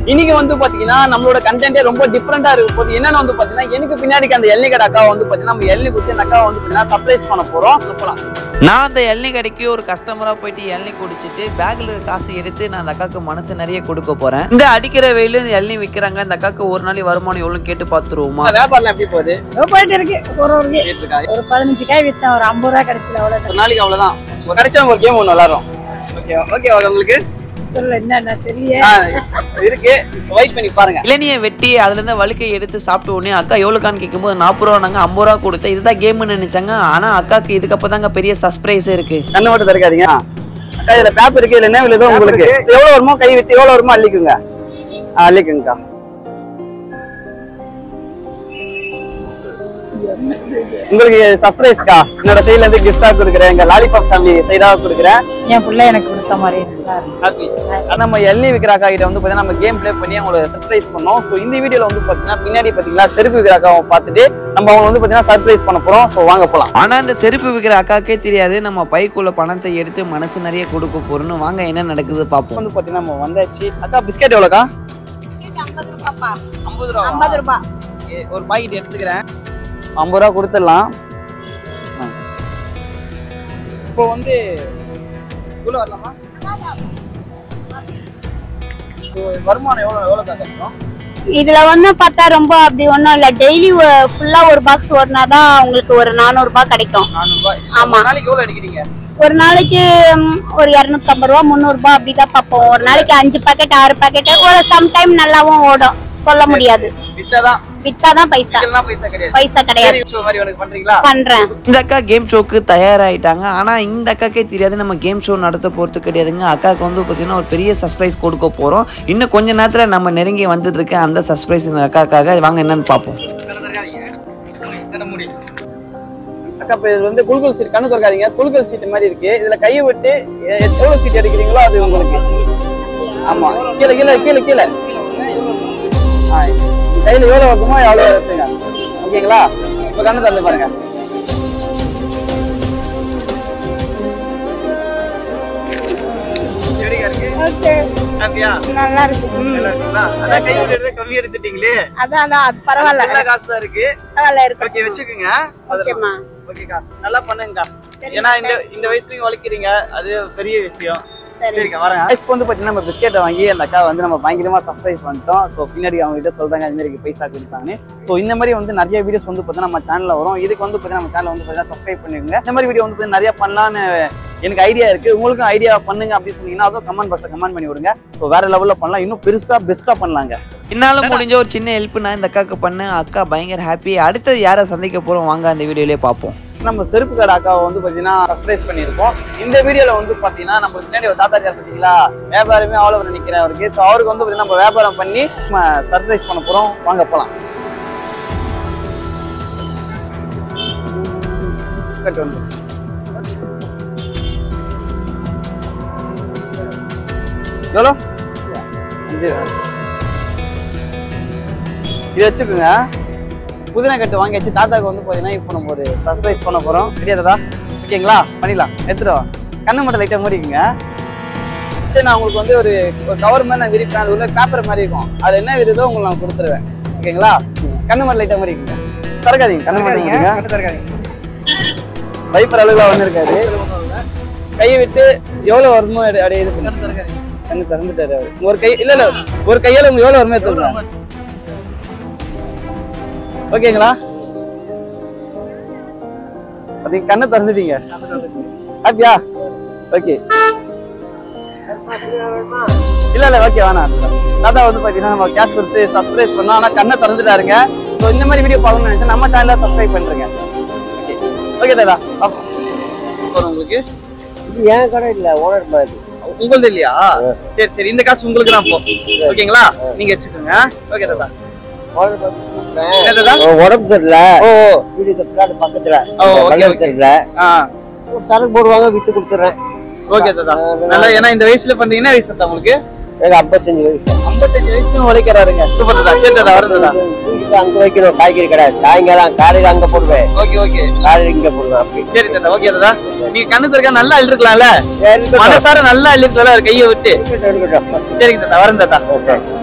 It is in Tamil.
இன்னைக்கு வந்து பாத்தீங்கன்னா நம்மளோட கண்டென்ட்டே ரொம்ப டிஃப்ரெண்டா இருக்கு போது என்னன்னு வந்து பாத்தீங்கன்னா எனக்கு பின்னாடி அந்த எல்லை கடை அக்காவை வந்து பாத்தீங்கன்னா நம்ம எள்ளி குடிச்சு அந்த அக்காவை வந்து பாத்தீங்கன்னா சர்ப்ரைஸ் பண்ண போறோம் போலாம் நான் அந்த இளநீ கடைக்கு ஒரு கஸ்டமராக போயிட்டு இளநீ குடிச்சிட்டு பேக்கில் காசு எடுத்து நான் அந்த அக்காவுக்கு மனசு நிறைய கொடுக்க போகிறேன் இந்த அடிக்கிற வெயில இந்த இளநீ விற்கிறாங்க இந்த அக்காவுக்கு ஒரு நாள் வருமானம் எவ்வளோன்னு கேட்டு பார்த்துருவோமா இந்த வியாபாரம் எப்படி போகுது ஏதோ போயிட்டு இருக்கு ஒரு ஒரு game. கேட்டு இருக்கா? ஒரு பதினஞ்சு காய் வித்தேன் ஒரு ஐம்பது ரூபா கிடைச்சது அவ்வளவு ஒரு நாளைக்கு அவ்வளவுதான் ஒரு கடைசியா ஒரு கேம் ஒன்று விளாடுறோம் ஓகே ஓகே உங்களுக்கு சொல்ல என்ன தெரியல ஆ, இருக்கு வெயிட் பண்ணி பாருங்க இளநியை வெட்டி அதுலேருந்து வழுக்கை எடுத்து சாப்பிட்ட உடனே அக்கா எவ்வளோக்கான்னு கேட்கும்போது நாற்பது ரூபா நாங்கள் ஐம்பது ரூபா கொடுத்தேன் இதுதான் கேம்னு நினைச்சாங்க ஆனால் அக்காவுக்கு இதுக்கப்புறம் தாங்க பெரிய சர்ப்ரைஸ் இருக்கு கண்ணு மட்டும் திறக்காதீங்க அக்கா இதுல பேப்பர் இருக்கு இதுல என்ன விழுதோ உங்களுக்கு எவ்வளவு வருமோ கை விட்டு எவ்வளவு வருமோ அள்ளிக்குங்க ஆ, அள்ளிக்குங்கக்கா உங்களுக்கு சர்ப்ரைஸ்க்கா என்னோட சைடுல இருந்து கிஃப்டா கொடுக்குறேன் எங்க லாலிபாப் ஃபேமிலி சைடா கொடுக்குறேன் என் பிள்ளை எனக்கு கொடுத்த மாதிரி இருந்தாரு ஹாப்பி நம்ம எல்இ விக்ராக்கா கிட்ட வந்து பாத்தீங்கன்னா நம்ம கேம் ப்ளே பண்ணி அவங்கள சர்ப்ரைஸ் பண்ணோம் ஸோ இந்த வீடியோல வந்து பாத்தீங்கன்னா பின்னாடி பாத்தீங்களா செருப்பு விக்ராக்காவை பார்த்துட்டு நம்ம அவங்க வந்து பாத்தீங்கன்னா சர்ப்ரைஸ் பண்ண போறோம் ஸோ வாங்க போலாம் ஆனால் இந்த செருப்பு விற்கிற அக்காக்கே தெரியாது நம்ம பைக்குள்ள பணத்தை எடுத்து மனசு நிறைய கொடுக்க போறோம்னு வாங்க என்ன நடக்குது பார்ப்போம் வந்து பாத்தீங்கன்னா நம்ம வந்தாச்சு அக்கா பிஸ்கட் எவ்வளோக்கா ஐம்பது ரூபா ஐம்பது ரூபாய் Okay, ஒரு பாக்கெட் எடுத்துக்கிறேன் ஐம்பது ரூபா கொடுத்துடலாம் ஆ. இப்போ வந்து உள்ள வரலாமா இப்போ வருமானம் எவ்வளோ எவ்வளோ கிடைக்கும் இதுல வந்து பார்த்தா ரொம்ப அப்படி ஒண்ணும் இல்ல டெய்லி ஃபுல்லா ஒரு பாக்ஸ் ஓடினாதான் உங்களுக்கு ஒரு நானூறு ரூபாய் கிடைக்கும் நானூறுபா ஆமா. ஒரு நாளைக்கு எவ்வளோ அடிக்கிறீங்க ஒரு நாளைக்கு ம், ஒரு இரநூத்தம்பது ரூபா முந்நூறு ரூபாய் அப்படிதான் பார்ப்போம் ஒரு நாளைக்கு அஞ்சு பாக்கெட் ஆறு பாக்கெட் ஒரு சம்டைம் நல்லாவும் ஓடும் சொல்ல முடியாது வித்தாதான் வித்தாதான் பைசா விற்கலாம் பைசா கிடையாது பைசா கிடையாது சரி ஷோ மாதிரி உனக்கு பண்றீங்களா பண்றேன் இந்த அக்கா கேம் ஷோக்கு தயாராகிட்டாங்க ஆனால் இந்த அக்காக்கே தெரியாது நம்ம கேம் ஷோ நடத்த போகிறது கிடையாதுங்க அக்காவுக்கு வந்து பார்த்தீங்கன்னா ஒரு பெரிய சர்ப்ரைஸ் கொடுக்க போகிறோம் இன்னும் கொஞ்ச நேரத்தில் நம்ம நெருங்கி வந்துட்டு இருக்க அந்த சர்ப்ரைஸ் இந்த அக்காக்காக வாங்க என்னன்னு பார்ப்போம் அக்கா இப்போ இது வந்து குளுக்கோல் சீட் கண்ணு திறக்காதீங்க குளுக்கோல் சீட் மாதிரி இருக்கு இதுல கையை விட்டு எ- எவ்வளவு சீட் எடுக்கிறீங்களோ அது உங்களுக்கு ஆமா கீழே கீழே கீழே கீழே ஆ, கையில எவ்வளவு இருக்குமோ எவ்வளவு எடுத்துங்க ஓகேங்களா இப்போ கண்ணு திறந்து பாருங்க ஹாப்பியா நல்லா இருக்கு நல்லா இருக்குங்களா அதான் கை விட்டு கம்மி எடுத்துட்டீங்களே அதான் அதான் அது பரவாயில்ல நல்ல காசு தான் இருக்கு பரவாயில்ல இருக்கு ஓகே வச்சுக்கோங்க ஓகேம்மா ஓகேக்கா நல்லா பண்ணுங்கக்கா ஏன்னா இந்த இந்த வயசுலயும் வளர்க்குறீங்க அது பெரிய விஷயம் சரி சரிக்கா வரேன் ஐஸ்க்கு வந்து பார்த்தீங்கன்னா நம்ம பிஸ்கெட்டை வாங்கி அந்த அக்கா வந்து நம்ம பயங்கரமா சப்ஸ்கிரைப் பண்ணிட்டோம் ஸோ பின்னாடி அவங்க கிட்ட சொல்றாங்க இந்த மாதிரி பைசா கொடுத்தாங்க ஸோ இந்த மாதிரி வந்து நிறைய வீடியோஸ் வந்து பார்த்தீங்கன்னா நம்ம சேனல்ல வரும் இதுக்கு வந்து பார்த்தீங்கன்னா நம்ம சேனல் வந்து பார்த்தீங்கன்னா சப்ஸ்கிரைப் பண்ணிருங்க இந்த மாதிரி வீடியோ வந்து பார்த்தீங்கன்னா நிறைய பண்ணலான்னு எனக்கு ஐடியா இருக்கு உங்களுக்கும் ஐடியா பண்ணுங்க அப்படின்னு சொன்னீங்கன்னா அதுவும் கமெண்ட் பாக்ஸ்ல கமெண்ட் பண்ணி விடுங்க ஸோ வேற லெவல்ல பண்ணலாம் இன்னும் பெருசா பெஸ்ட்டா பண்ணலாங்க என்னால் முடிஞ்ச ஒரு சின்ன ஹெல்ப் நான் இந்த அக்காவுக்கு பண்ணேன் அக்கா பயங்கர ஹாப்பி அடுத்தது யாரை சந்திக்க போகிறோம் வாங்க அந்த வீடியோலேயே பார்ப்போம் நம்ம செருப்பு கடை அக்காவை வந்து பார்த்தீங்கன்னா சர்ப்ரைஸ் பண்ணியிருக்கோம் இந்த வீடியோல வந்து பார்த்தீங்கன்னா நம்ம பின்னாடி ஒரு தாத்தா இருக்காரு பார்த்தீங்களா வியாபாரமே அவ்வளோ ஒரு நிற்கிறேன் அவருக்கு ஸோ அவருக்கு வந்து பார்த்தீங்கன்னா நம்ம வியாபாரம் பண்ணி நம்ம சர்ப்ரைஸ் பண்ண போகிறோம் வாங்க போகலாம் கட்டு வந்து எவ்வளோ அஞ்சு இது வச்சுக்கோங்க புதினா கட்டு வாங்கி வச்சு தாத்தாக்கு வந்து பார்த்தீங்கன்னா இப்போ நம்ம ஒரு சர்ப்ரைஸ் பண்ண போகிறோம் தெரியாததா ஓகேங்களா பண்ணிடலாம் எடுத்துட்டு வா கண்ணு மட்டும் லைட்டாக மூடிக்குங்க சரி நான் உங்களுக்கு வந்து ஒரு ஒரு கவர் மாதிரி நான் விரிப்பேன் அது உள்ள பேப்பர் மாதிரி இருக்கும் அது என்ன விருதோ உங்களுக்கு நான் கொடுத்துருவேன் ஓகேங்களா கண்ணு மட்டும் லைட்டாக மூடிக்குங்க திறக்காதீங்க கண்ணு மட்டும் திறக்காதீங்க வைப்பர் அளவுல ஒன்று இருக்காது கையை விட்டு எவ்வளோ வருமோ அப்படி அப்படியே இது பண்ணி கண்ணு திறந்துட்டாரு அவரு. ஒரு கை இல்ல இல்ல ஒரு கையால உங்களுக்கு எவ்வளவு வருமே சொல்லுங்க ஓகேங்களா அது கண்ணை திறந்துட்டீங்க ஹாப்பியா ஓகே இல்ல இல்ல ஓகே வேணாம் தாத்தா வந்து பாத்தீங்கன்னா நம்ம கேஷ் கொடுத்து சப்ஸ்கிரைப் பண்ணோம் ஆனா கண்ணை திறந்துட்டாருங்க ஸோ இந்த மாதிரி வீடியோ பார்க்கணும்னு நினைச்சா நம்ம சேனலை சப்ஸ்கிரைப் பண்றீங்க ஓகே ஓகே தாத்தா பாப்போம். போறோம் உங்களுக்கு இது என் கடை இல்ல ஓனர் மாதிரி உங்களது இல்லையா சரி சரி இந்த காசு உங்களுக்கு தான் போ ஓகேங்களா நீங்க வச்சுக்கோங்க ஓகே தாத்தா ஓனர் மாதிரி கூப்பிட்டேன். என்ன தாத்தா அவன் உடம்பு தெரியல ஓ வீடு கட்டுறாரு பக்கத்துல ஓ, okay, மகன் okay. தெரியல ஆ ஒரு சரக்கு போடுவாங்க வித்து கொடுத்துறேன் ஓகே தாத்தா நல்லா ஏன்னா இந்த வயசுல பண்றீங்கன்னா வயசு தாத்தா உங்களுக்கு எனக்கு ஐம்பத்தஞ்சு வயசு ஐம்பத்தஞ்சு வயசுல உழைக்கிறாருங்க சூப்பர் தாத்தா சரி தாத்தா வரும் தாத்தா தூக்கிட்டு அங்க வைக்கணும் காய்கறி கடை சாயங்காலம் காலையில அங்க போடுவேன் ஓகே ஓகே காலையில இங்க போடுவேன் அப்படி சரி தாத்தா ஓகே தாத்தா நீங்க கண்ணு திறக்க நல்லா அள்ளிருக்கலாம்ல சரி, இருக்கட்டும். மனசார நல்லா அள்ளிருக்கலாம் கையை விட்டு இருக்கட்டும், இருக்கட்டும். சரிங்க தாத்தா வரேன் தாத்தா ஓகே